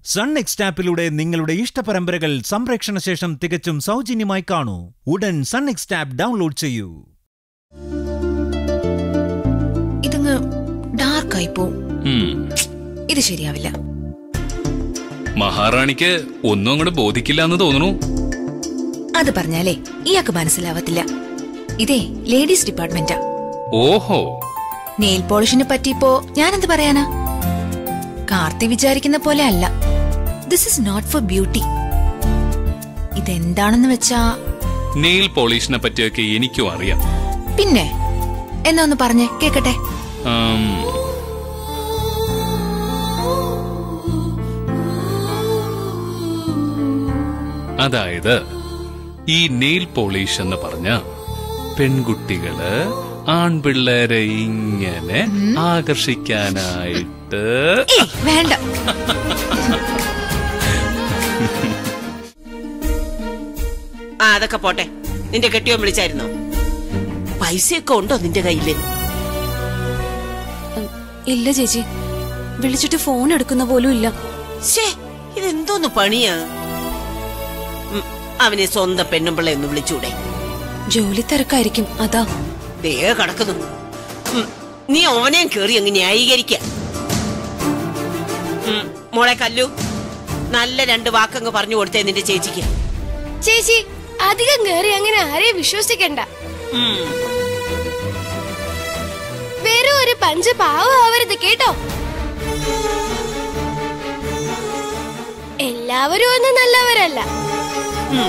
Sun next ആപ്പിലൂടെ നിങ്ങളുടെ ഇഷ്ടപരമ്പരകൾ സംപ്രേക്ഷണ ശേഷം തികച്ചും സൗജന്യമായി കാണൂ ഉടൻ സൺ നെക്സ്റ്റ് ആപ്പ് ഡൗൺലോഡ് ചെയ്യൂ ഇതങ്ങ് ഡാർക്കായി പോവും ഉം. ഇത് ശരിയാവില്ല മഹാറാണിക്ക് ഒന്നും അങ്ങോട്ട് ബോധിക്കില്ല എന്ന് തോന്നുന്നു അത് പറഞ്ഞാലേ ഇയാൾക്ക് മനസ്സിലാവത്തില്ല ഇതേ ലേഡീസ് ഡിപ്പാർട്ട്മെന്റാ ഓഹോ നെയിൽ പോളിഷിനെ പറ്റിയപ്പോ ഞാനെന്ത് പറയാനാ കാർത്തി വിചാരിക്കുന്ന പോലെ അല്ല this is not for beauty ഇതെന്താണെന്ന് വെച്ചാ നെയിൽ പോളിഷിനെ പറ്റിയൊക്കെ എനിക്കും അറിയാം പിന്നെ എന്നാ ഒന്ന് പറഞ്ഞേ കേക്കട്ടെ ആം, അതായത് ഈ നെയിൽ പോളിഷ് എന്ന് പറഞ്ഞ പെൺകുട്ടികള് ആൺപിള്ളേരെ ഇങ്ങനെ ആകർഷിക്കാനായിട്ട് ഏയ് വേണ്ട ആ അതൊക്കെ പോട്ടെ നിന്റെ കെട്ടിയോ വിളിച്ചായിരുന്നോ പൈസയൊക്കെ ഉണ്ടോ നിന്റെ കയ്യില് ഇല്ല ചേച്ചി വിളിച്ചിട്ട് ഫോൺ എടുക്കുന്ന പോലും ഇല്ല ശേ ഇതെന്തോന്ന് പണിയാ ഉം, അവനെ സ്വന്തം പെണ്ണുമ്പിള്ളെ ഒന്ന് വിളിച്ചൂടെ ജോലി തിരക്കായിരിക്കും അതാ ദേ കിടക്കുന്നു ഉം, നീ ഓനെയും കേറി അങ്ങ് ന്യായീകരിക്ക ഉം, മോളെ കല്ലു നല്ല രണ്ട് വാക്കങ്ങ് പറഞ്ഞു കൊടുത്തേ നിന്റെ ചേച്ചിക്ക് ചേച്ചി അധികം കയറി അങ്ങനെ ആരെയും വിശ്വസിക്കണ്ട ഉം, വെറും ഒരു പഞ്ച് പാവം ആവരുത് കേട്ടോ എല്ലാവരും ഒന്നും നല്ലവരല്ല ഉം.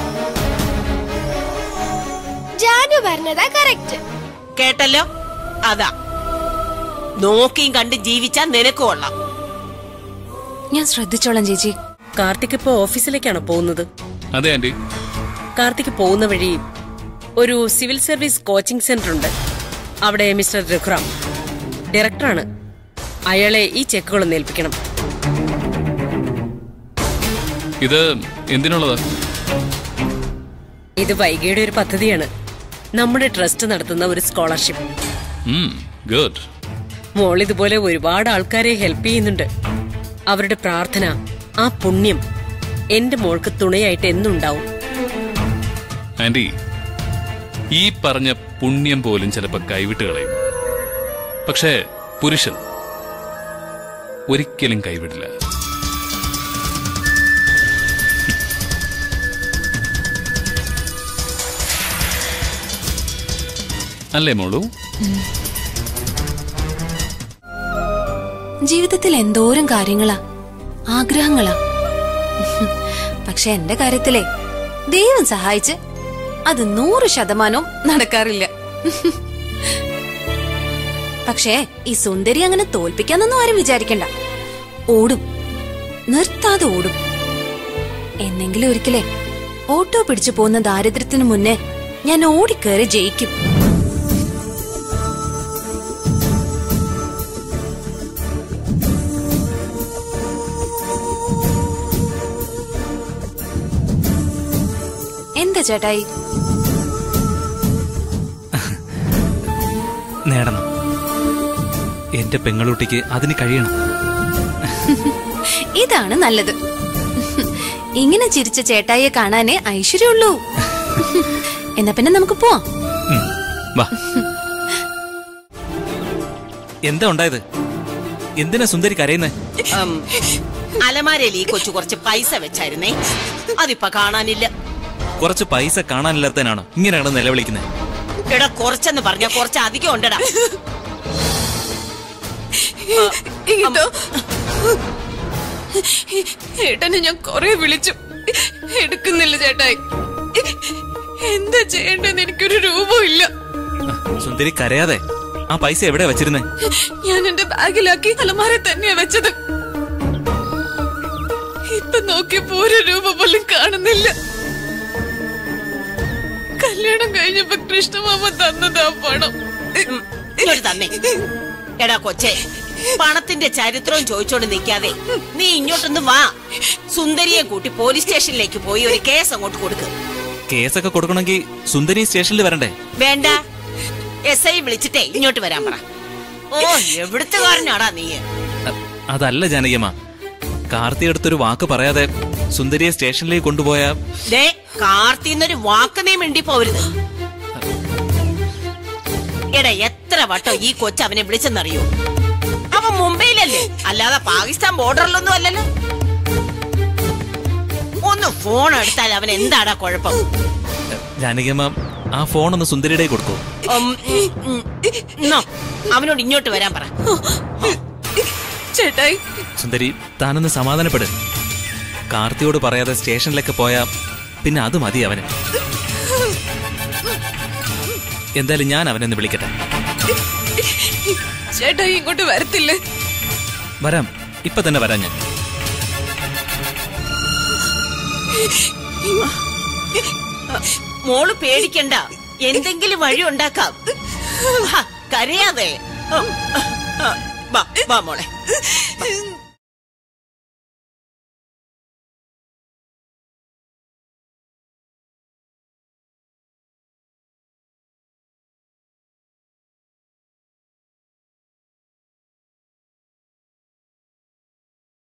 ജാനു പറഞ്ഞതാ കറക്റ്റ് കേട്ടല്ലോ അതാ നോക്കിയും കണ്ട് ജീവിച്ചാ നിനക്ക് കൊള്ളാം ഞാൻ ശ്രദ്ധിച്ചോളാം ചേച്ചി കാർത്തിക് ഇപ്പോ ഓഫീസിലേക്കാണോ പോകുന്നത് അതെ ആന്റി കാർത്തിക് പോകുന്ന വഴി ഒരു സിവിൽ സർവീസ് കോച്ചിംഗ് സെന്റർ ഉണ്ട് അവിടെ മിസ്റ്റർ രഘുറാം ഡയറക്ടറാണ് അയാളെ ഈ ചെക്കുകളൊന്ന് ഏൽപ്പിക്കണം ഇത് എന്തിനുള്ളതാ ഇത് വൈകിയുടെ ഒരു പദ്ധതിയാണ് നമ്മുടെ ട്രസ്റ്റ് നടത്തുന്ന ഒരു സ്കോളർഷിപ്പ് ഗുഡ് മോൾ ഇതുപോലെ ഒരുപാട് ആൾക്കാരെ ഹെൽപ്പ് ചെയ്യുന്നുണ്ട് അവരുടെ പ്രാർത്ഥന ആ പുണ്യം എന്റെ മോൾക്ക് തുണയായിട്ട് എന്നുണ്ടാവും ആന്റി ഈ പറഞ്ഞ പുണ്യം പോലും ചിലപ്പോ കൈവിട്ട് കളയും പക്ഷേ പുരുഷൻ ഒരിക്കലും കൈവിടില്ല അല്ലേ മോളു ജീവിതത്തിൽ എന്തോരം കാര്യങ്ങളാ ആഗ്രഹങ്ങളാ പക്ഷെ എന്റെ കാര്യത്തിലെ ദൈവം സഹായിച്ച് അത് നൂറ് ശതമാനവും നടക്കാറില്ല പക്ഷേ ഈ സുന്ദരി അങ്ങനെ തോൽപ്പിക്കാന്നൊന്നും ആരും വിചാരിക്കണ്ട ഓടും നിർത്താതെ ഓടും എന്നെങ്കിലും ഒരിക്കലേ ഓട്ടോ പിടിച്ചു പോകുന്ന ദാരിദ്ര്യത്തിനു മുന്നേ ഞാൻ ഓടിക്കേറി ജയിക്കും എന്താ ചേട്ടായി നേടണം എന്റെ പെങ്ങളുട്ടിക്ക് അതിന് കഴിയണം ഇതാണ് നല്ലത് ഇങ്ങനെ ചിരിച്ച ചേട്ടായിയെ കാണാനേ ഐശ്വര്യമുള്ളൂ എന്നാ പിന്നെ നമുക്ക് പോവാം ഉം, വാ എന്താ ഉണ്ടായത് എന്തിനാ സുന്ദരി കരയുന്നേ ഉം, അലമാരയിൽ ഈ കൊച്ചു കുറച്ച് പൈസ വെച്ചായിരുന്നേ അതിപ്പോ കാണാനില്ല കുറച്ച് പൈസ കാണാനില്ലാത്തതിനാണോ ഇങ്ങനെയാണ് നിലവിളിക്കുന്നത് എടാ കുറച്ചെന്ന് പറഞ്ഞ കുറച്ച് അധികം ഉണ്ടടാ ഇതോ ഏട്ടനെ ഞാൻ കൊറേ വിളിച്ചു എടുക്കുന്നില്ല ചേട്ടായി എന്താ ചെയ്യേണ്ടെന്ന് എനിക്കൊരു രൂപമില്ല സുന്ദരി കരയാതെ ആ പൈസ എവിടെ വെച്ചിരുന്നേ ഞാൻ എന്റെ ബാഗിലാക്കി അലമാരെ തന്നെയാ വെച്ചത് ഇപ്പൊ നോക്കിയപ്പോ ഒരു രൂപ പോലും കാണുന്നില്ല കല്യാണം കഴിഞ്ഞപ്പോ കൃഷ്ണമാമ തന്നതാ പണം ഉം, ഇങ്ങോട്ട് തന്നെ എടാ കൊച്ചെ പണത്തിന്റെ ചരിത്രവും ചോദിച്ചോണ്ട് നിൽക്കാതെ നീ ഇങ്ങോട്ടൊന്ന് വാ സുന്ദരിയെ കൂട്ടി പോലീസ് സ്റ്റേഷനിലേക്ക് പോയി ഒരു കേസ് അങ്ങോട്ട് കൊടുക്ക് കേസൊക്കെ കൊടുക്കണമെങ്കിൽ സുന്ദരി സ്റ്റേഷനിൽ വരണ്ടേ വേണ്ട എസ് ഐ വിളിച്ചിട്ടേ ഇങ്ങോട്ട് വരാൻ പറ ഓ എവിടുത്തുകാരനാടാ നീ അ- അതല്ല ജാനകിയമ്മ കാർത്തി അടുത്തൊരു വാക്ക് പറയാതെ സുന്ദരിയെ സ്റ്റേഷനിലേക്ക് കൊണ്ടുപോയ ദേ കാർത്തിന്നൊരു വാക്ക് നീ മിണ്ടി പോവരുത് എടാ എത്ര വട്ടം ഈ കൊച്ചു അവനെ വിളിച്ചെന്നറിയോ അവൻ മുംബൈയിലല്ലേ അല്ലാതെ പാകിസ്ഥാൻ ബോർഡറിലൊന്നും അല്ലല്ലോ ഒന്ന് ഫോൺ എടുത്താൽ അവൻ എന്താടാ കുഴപ്പം ജാനകിയമ്മ ആ ഫോൺ ഒന്ന് സുന്ദരിയുടെ കൊടുക്കൂ ഉം, ഉം, ഉം. എന്നോ, അവനോട് ഇങ്ങോട്ട് വരാൻ പറ ചേട്ടായി സുന്ദരി താനൊന്ന് സമാധാനപ്പെട് കാർത്തിയോട് പറയാതെ സ്റ്റേഷനിലേക്ക് പോയാ പിന്നെ അത് മതി അവന് എന്തായാലും ഞാൻ അവനെ വിളിക്കട്ടെ ചേട്ടായി ഇങ്ങോട്ട് വരത്തില്ലേ വരാം ഇപ്പൊ തന്നെ വരാം ഞാൻ മോള് പേടിക്കണ്ട എന്തെങ്കിലും വഴി ഉണ്ടാക്കാം ഹ, കരയാതെ വാ വാ മോളെ